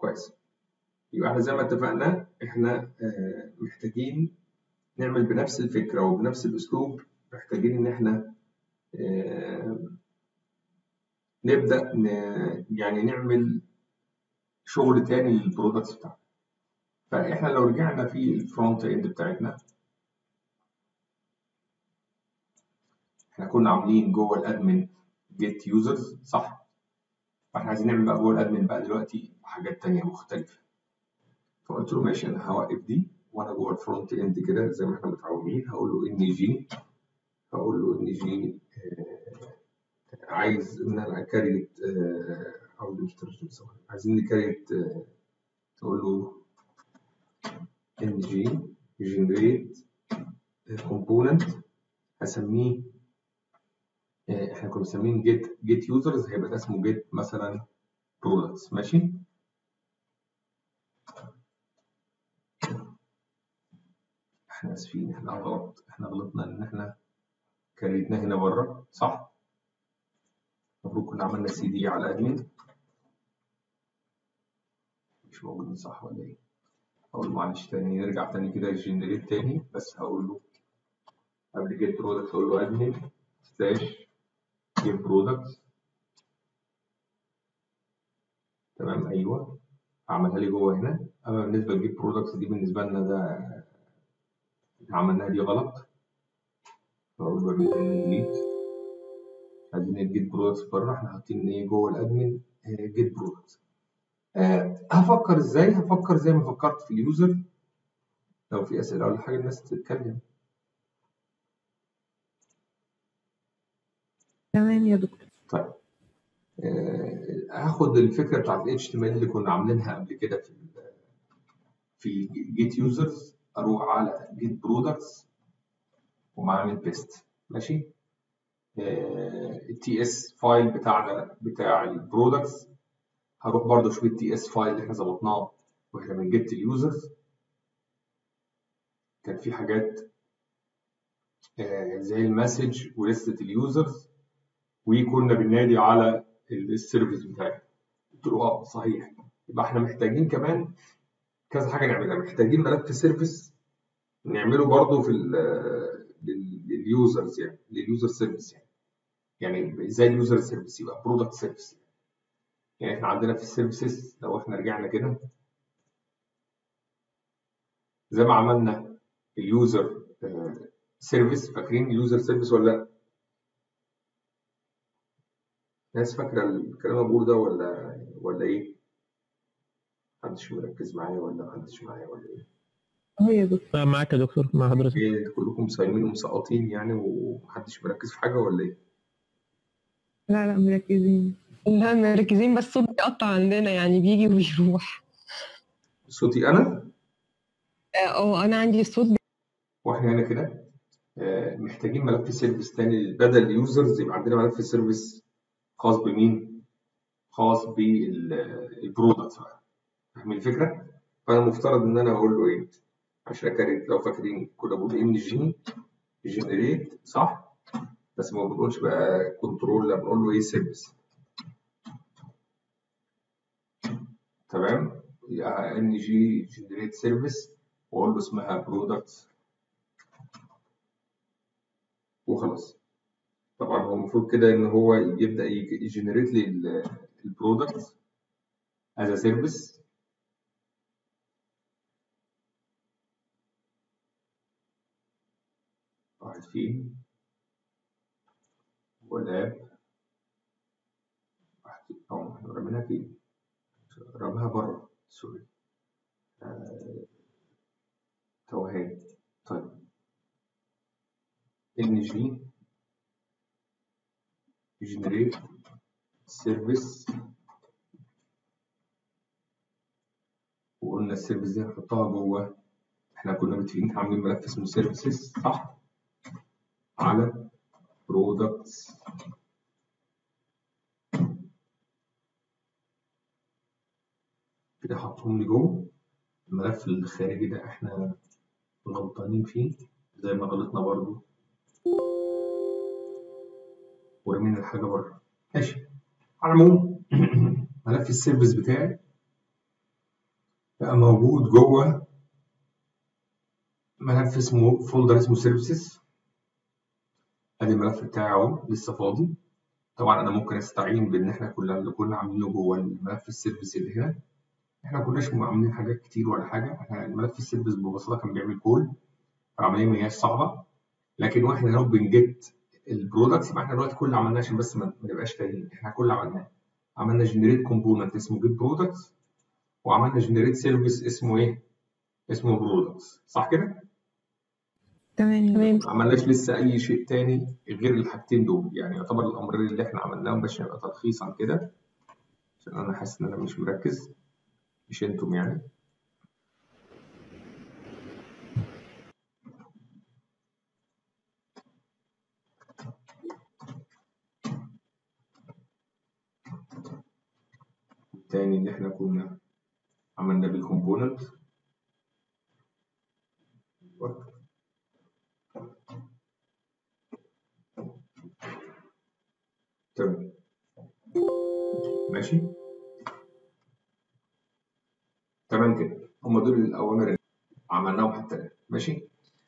كويس يبقى احنا زي ما اتفقنا احنا آه، محتاجين نعمل بنفس الفكره وبنفس الاسلوب محتاجين ان احنا آه، نبدا ن- يعني نعمل شغل تاني للبرودكتس بتاعنا فاحنا لو رجعنا في الفرونت اند بتاعتنا احنا كنا عاملين جوه الادمن جيت يوزرز صح فاحنا عايزين نعمل بقى جوه الادمن بقى دلوقتي حاجات تانية مختلفة فقلت له ماشي انا هوقف دي وانا جوه الفرونت اند كده زي ما احنا متعودين هقول له ان جي هقول له ان جي عايز ان انا كاريت او مش ترجم سوا عايزين نكاريت تقول له ان جي جنريت كومبوننت هسميه آه، احنا كنا مسمين جيت جيت يوزرز هيبقى ده اسمه جيت مثلا برودكتس ماشي احنا اسفين احنا غلط احنا غلطنا ان احنا كريتنا هنا بره صح المفروض كنا عملنا سي دي على ادمن مش موجودين صح ولا ايه اقول له معلش تاني نرجع تاني كده جنريت تاني بس هقول له قبل جيت برودكت اقول له ادمن سلاش جيت برودكت تمام ايوه عملها لي جوه هنا اما بالنسبه لجيت برودكتس دي بالنسبه لنا ده احنا عملناها دي غلط فاقول له اعمل ديليت عايزين الجيت برودكتس بره احنا حاطين ايه جوه الادمن جيت برودكتس آه هفكر ازاي هفكر زي ما فكرت في اليوزر لو في اسئله ولا حاجه الناس تتكلم تمام يا دكتور طيب آه هاخد الفكره بتاعت ال HTML اللي كنا عاملينها قبل كده في ال في جيت يوزرز اروح على جيت برودكتس ومعامل بيست ماشي التي اس فايل بتاعنا بتاع البرودكتس هروح برضه اشوف التي اس فايل اللي احنا ظبطناه واحنا من جيت اليوزرز كان في حاجات آه، زي المسج ولستة اليوزرز وكنا بننادي على السيرفيس بتاعي قلت له اه صحيح يبقى احنا محتاجين كمان كذا حاجه نعملها محتاجين ملف سيرفيس نعمله برضه في لليوزرز يعني لليوزر سيرفيس يعني يعني زي اليوزر سيرفيس يبقى برودكت سيرفيس يعني احنا عندنا في السيرفيسز لو احنا رجعنا كده زي ما عملنا اليوزر سيرفيس فاكرين اليوزر سيرفيس ولا لا؟ ناس فاكره الكلام اللي بقوله ده ولا ولا ايه؟ محدش مركز معايا ولا محدش معايا ولا ايه؟ اهو يا دكتور لا معاك يا دكتور مع حضرتك ايه كلكم صايمين ومسقطين يعني ومحدش مركز في حاجه ولا ايه؟ لا لا مركزين لا مركزين بس الصوت بيقطع عندنا يعني بيجي وبيروح صوتي انا اه انا عندي الصوت واحنا هنا كده آه، محتاجين ملف سيرفيس تاني بدل اليوزرز يبقى عندنا ملف سيرفيس خاص بمين؟ خاص بالبرودكت بقى فاهمين الفكره؟ فانا مفترض ان انا اقول له ايه؟ عشان اكرر لو فاكرين كنا بنقول ان جي جنريت صح؟ بس ما بنقولش بقى كنترول لا بنقول له ايه سيرفيس تمام؟ يبقى ان جي جنريت سيرفيس واقول له اسمها برودكت وخلاص طبعا هو المفروض كده ان هو يبدا يجنريت لي البرودكت از سيرفيس واحد فين والاب واحد فين اه احنا رميناها فين رميها بره سوري آه، توهان طيب ان جي جنريت سيرفيس وقلنا السيرفيس دي هنحطها جوه احنا كنا متفقين عاملين ملف اسمه سيرفيسز صح على برودكتس كده حطهم لي جوه الملف الخارجي ده احنا غلطانين فيه زي ما غلطنا برضو ورمينا الحاجه بره ماشي على العموم ملف السيرفيس بتاعي بقى موجود جوه ملف اسمه فولدر اسمه سيرفيسز ادي الملف بتاعي اهو لسه فاضي طبعا انا ممكن استعين بان احنا كلنا اللي كنا عاملينه جوه الملف السيرفيس اللي هنا احنا ما كناش عاملين حاجات كتير ولا حاجه احنا الملف السيرفيس ببساطه كان بيعمل كول فالعمليه ما هياش صعبه لكن واحنا لو بنجيت البرودكتس يبقى احنا دلوقتي كل اللي عملناه عشان بس ما ما نبقاش تايهين احنا كل اللي عملناه عملنا جنريت كومبوننت اسمه جيت برودكتس وعملنا جنريت سيرفيس اسمه ايه؟ اسمه برودكتس صح كده؟ تمام يا تمام دكتور ما عملناش لسه اي شيء تاني غير الحاجتين دول يعني يعتبر الامرين اللي احنا عملناهم بس نبقى تلخيصا كده عشان انا حاسس ان انا مش مركز مش انتم يعني التاني اللي احنا كنا عملنا بالكومبوننت تمام ماشي تمام كده هم دول الاوامر اللي عملناهم حتى الان ماشي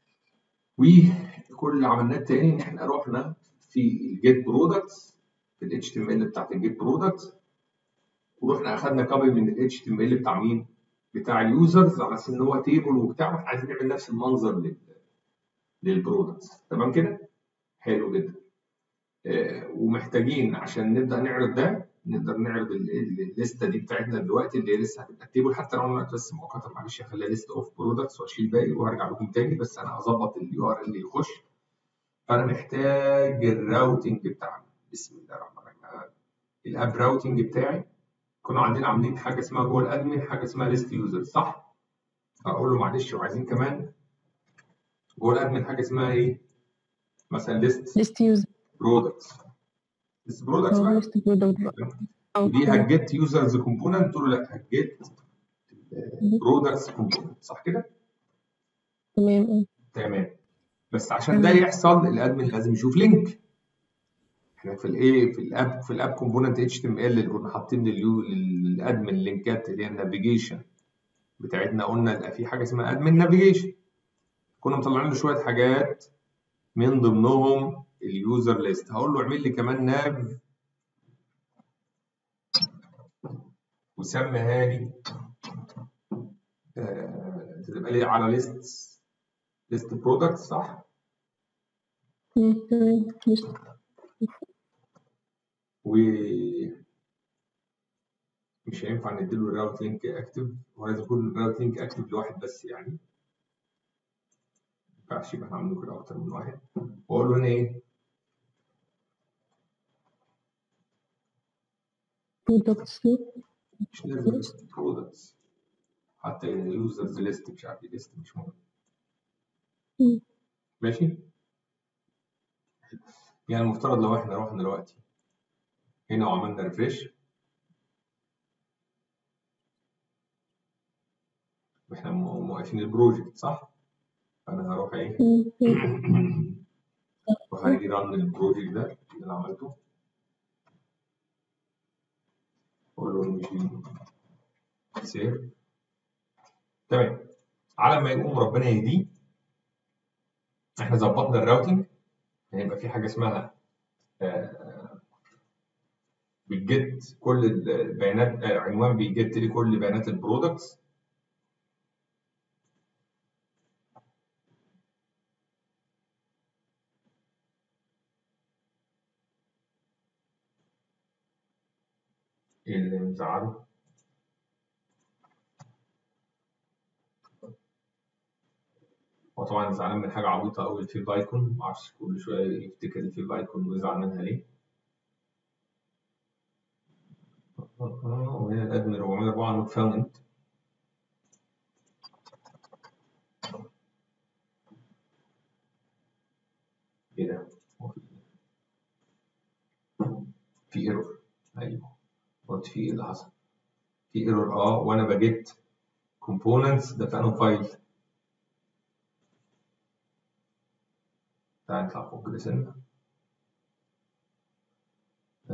وكل اللي عملناه التاني ان احنا رحنا في الجيت برودكتس في الاتش تي ام ال بتاعت الجيت برودكتس ورحنا اخدنا كوبي من الاتش تي ام ال بتاع مين؟ بتاع اليوزرز على اساس ان هو تيبل وبتاع واحنا عايزين نعمل نفس المنظر لل للبرودكتس تمام كده؟ حلو جدا آه، ومحتاجين عشان نبدا نعرض ده نقدر نعرض ال- ال- الليسته دي بتاعتنا دلوقتي اللي هي لسه هتبقى تيبل حتى لو انا دلوقتي بس مؤقتا معلش هخليها ليست اوف برودكتس واشيل باقي وهرجع لكم تاني بس انا هظبط اليو ار اللي يخش فانا محتاج الراوتنج بتاعنا بسم الله الرحمن الرحيم الاب راوتنج بتاعي كنا عندنا عاملين حاجه اسمها جوه الادمن حاجه اسمها ليست يوزر صح؟ اقول له معلش وعايزين كمان جوه الادمن حاجه اسمها ايه؟ مثلا ليست ليست يوزر برودكتس ليست برودكتس هو بقى ليست برودكت بقى أو دي هتجيت يوزرز كومبوننت تقول له لا هتجيت برودكتس كومبوننت صح كده؟ تمام اه تمام بس عشان ده تمام يحصل الادمن لازم يشوف لينك احنا في الايه في الاب في الاب كومبوننت اتش تي ام ال اللي كنا حاطين لليو للادمن لينكات اللي هي النافيجيشن بتاعتنا قلنا يبقى في حاجه اسمها ادمن نافيجيشن كنا مطلعين له شويه حاجات من ضمنهم اليوزر ليست هقول له اعمل لي كمان ناف وسميها لي آه، تبقى لي على ليست ليست برودكت صح مم، تمام ليست و مش هينفع نديله الراوت لينك اكتف هو لازم يكون الراوت لينك اكتف لواحد بس يعني ما ينفعش يبقى احنا عاملين كده اكتر من واحد واقول له هنا ايه برودكتس مش لازم ليست برودكتس حتى يوزرز ليست مش عارف ليست مش مهم ماشي يعني المفترض لو احنا رحنا دلوقتي هنا وعملنا ريفريش واحنا م- موقفين البروجكت صح؟ فانا هروح ايه؟ وهاجي ران البروجكت ده اللي انا عملته اقول له مش سيف تمام على ما يقوم ربنا يهديه احنا ظبطنا الراوتنج هيبقى في حاجه اسمها آه، بتجت كل البيانات آه، عنوان بيجت لي كل بيانات البرودكتس اللي مزعله هو طبعا زعلان من حاجه عبيطه قوي الفيف ايكون معرفش كل شويه يفتكر الفيف ايكون ويزعل منها ليه آه، وهنا الادمن 404 نوت فاوند ايه ده؟ هو في في ايرور ايوه قلت في ايه اللي حصل؟ في ايرور اه وانا بجيت كومبوننتس ده في انه فايل تعال نطلع فوق كده سنه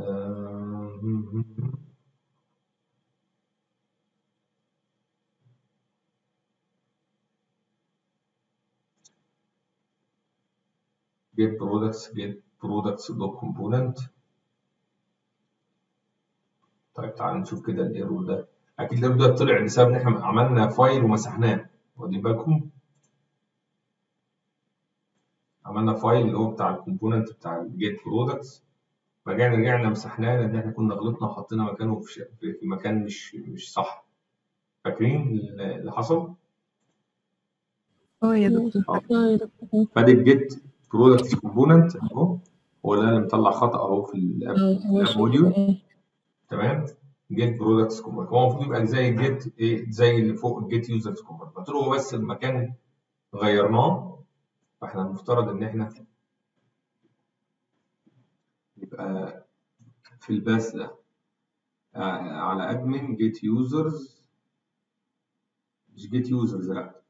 آه، get products get products dot component طيب تعال نشوف كده الايرور ده اكيد الايرور ده طلع بسبب ان احنا عملنا فايل ومسحناه واخدين بالكم عملنا فايل اللي هو بتاع الكومبوننت بتاع الجيت برودكتس رجعنا رجعنا مسحناه لان احنا كنا غلطنا وحطينا مكانه في, ش... في مكان مش مش صح فاكرين اللي حصل؟ اه يا دكتور اه اه يا دكتور فادي الجيت برودكتس كومبوننت اهو هو ده اللي مطلع خطأ اهو في الاب اه هو الاب موديول اه تمام جيت برودكتس كومبوننت هو المفروض يبقى زي جيت ايه زي اللي فوق الجيت يوزرز كومبوننت قلت له هو بس المكان غيرناه فاحنا المفترض ان احنا يبقى في الباس ده آه، على ادمن جيت يوزرز مش جيت يوزرز لا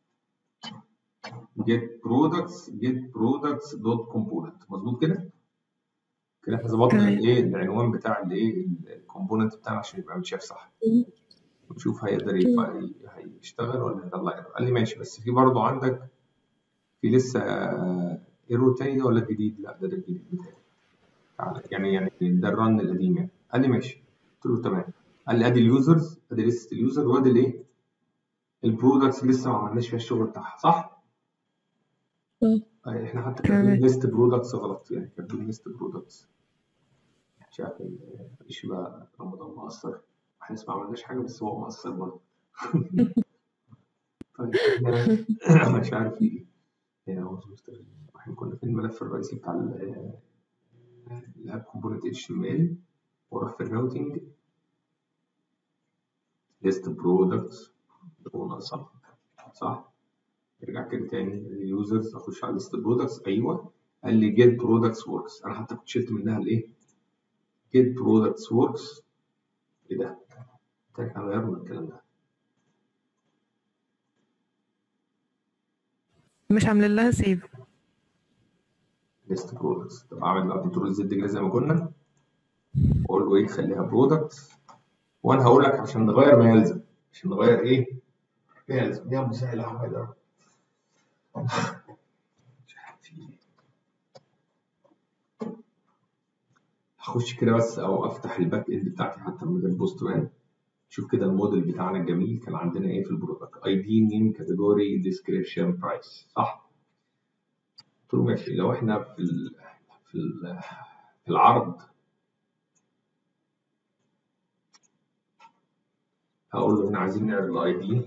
جيت برودكتس جيت برودكتس دوت كومبوننت مظبوط كده كده احنا ظبطنا تمام الايه العنوان بتاع الايه الكومبوننت بتاعنا عشان يبقى متشاف صح ونشوف هيقدر يبقى هيشتغل ولا هيطلع ايرور قال لي ماشي بس في برضه عندك في لسه ايرور تاني ده ولا جديد لا ده ده الجديد بتاعي تعالى يعني يعني ده الرن القديم يعني قال لي ماشي قلت له تمام قال لي ادي اليوزرز ادي لسه اليوزر وادي الايه البرودكتس لسه ما عملناش فيها الشغل بتاعها صح؟ اه آه، احنا حتى تمام. كاتبين ليست برودكتس غلط يعني كاتبين ليست برودكتس مش عارف ايش بقى رمضان مقصر احنا لسه ما عملناش حاجه بس هو مقصر برضه طيب احنا مش عارف في ايه يعني هو مستر- احنا كنا في الملف الرئيسي بتاع ال- الاب كومبوننت اتش ام ال واروح في الراوتنج ليست برودكتس وناقصه صح ارجع كده تاني اليوزرز اخش على ليست برودكتس ايوه قال لي جيت برودكتس وركس انا حتى كنت شلت منها الايه جيت برودكتس وركس ايه ده؟ ده احنا غيرنا الكلام ده مش عاملين لها سيف ليست برودكتس طب اعمل بقى كنترول زد كده زي ما كنا واقول له ايه خليها برودكت وانا هقول لك عشان نغير ما يلزم عشان نغير ايه؟ ما يلزم يا مسهل اعمل ده مش عارف في ايه هخش كده بس او افتح الباك اند بتاعتي حتى من غير بوست مان شوف كده الموديل بتاعنا الجميل كان عندنا ايه في البرودكت اي دي نيم كاتيجوري ديسكريبشن برايس صح قلت له ماشي لو احنا في ال في ال في العرض هقول له هنا عايزين نعرض الاي دي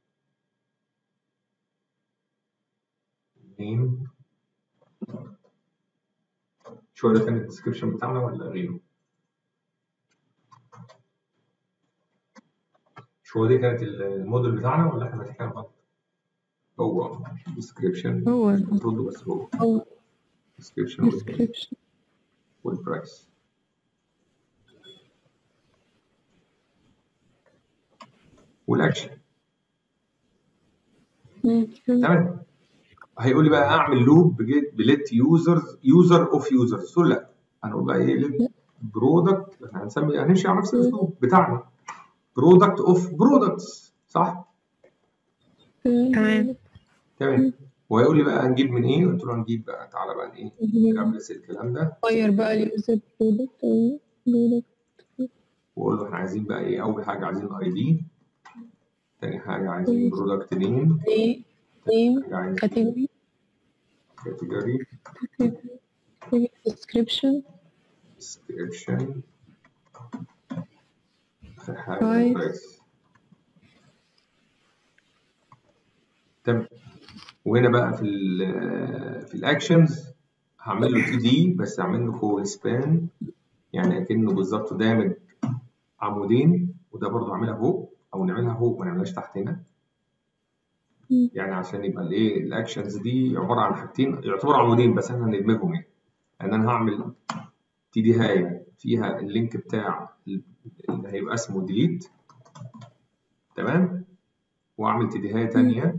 نيم شو ده كان الديسكريبشن بتاعنا ولا غيره؟ شو دي كانت الموديل بتاعنا ولا احنا فاتحين غلط؟ هو ديسكريبشن هو المفروض بس هو هو ديسكريبشن description والبرايس والاكشن مم. تمام هيقول لي بقى اعمل لوب بليت يوزرز يوزر اوف يوزرز تقول لا هنقول بقى ايه ليت برودكت احنا هنسمي هنمشي على نفس الاسلوب بتاعنا برودكت اوف برودكتس صح؟ تمام تمام وهيقول لي بقى هنجيب من ايه؟ قلت له هنجيب بقى تعالى بقى ايه نقبلس الكلام ده غير بقى اليوزر برودكت او برودكت واقول له احنا عايزين بقى ايه اول حاجه عايزين اي دي تاني حاجه عايزين برودكت نيم نيم حاجه عايزين كاتيجوري كاتيجوري description ديسكريبشن اخر حاجه Price. برايس تمام وهنا بقى في ال في الاكشنز هعمل له 2 دي بس هعمل له كول سبان يعني اكنه بالظبط دامج عمودين وده برضه هعملها فوق او نعملها فوق ما نعملهاش تحت هنا مم. يعني عشان يبقى الايه الاكشنز دي عباره عن حاجتين يعتبروا عمودين بس احنا هندمجهم يعني ان انا هعمل تي دي هاي فيها اللينك بتاع اللي هيبقى اسمه ديليت تمام واعمل تي دي هاي تانية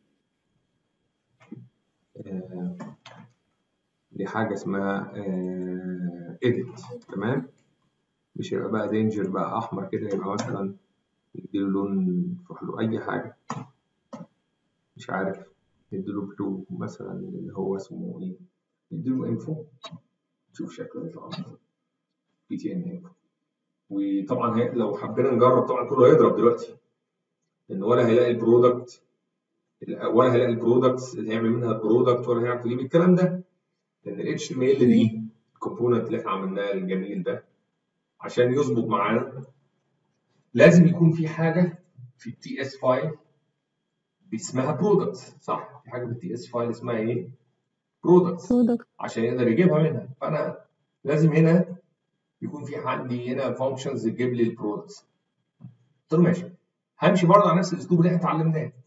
آه، لحاجه اسمها اديت تمام مش هيبقى بقى دينجر بقى احمر كده يبقى مثلا نديله لون نروح له اي حاجه مش عارف نديله بلو مثلا اللي هو اسمه ايه يديله انفو تشوف شكله يطلع ازاي بي تي ان انفو وطبعا هي لو حبينا نجرب طبعا كله هيضرب دلوقتي لان ولا هيلاقي البرودكت ولا هيلاقي البرودكتس اللي هيعمل منها البرودكت ولا هيعرف يجيب الكلام ده لان الاتش ام ال دي الكومبوننت اللي احنا عملناه الجميل ده عشان يظبط معانا لازم يكون في حاجه في التي اس فايل اسمها برودكتس صح في حاجه في التي اس فايل اسمها ايه برودكتس برودكت عشان يقدر يجيبها منها فانا لازم هنا يكون في عندي هنا فانكشنز تجيب لي البرودكتس قلت له ماشي همشي برضه على نفس الاسلوب اللي احنا اتعلمناه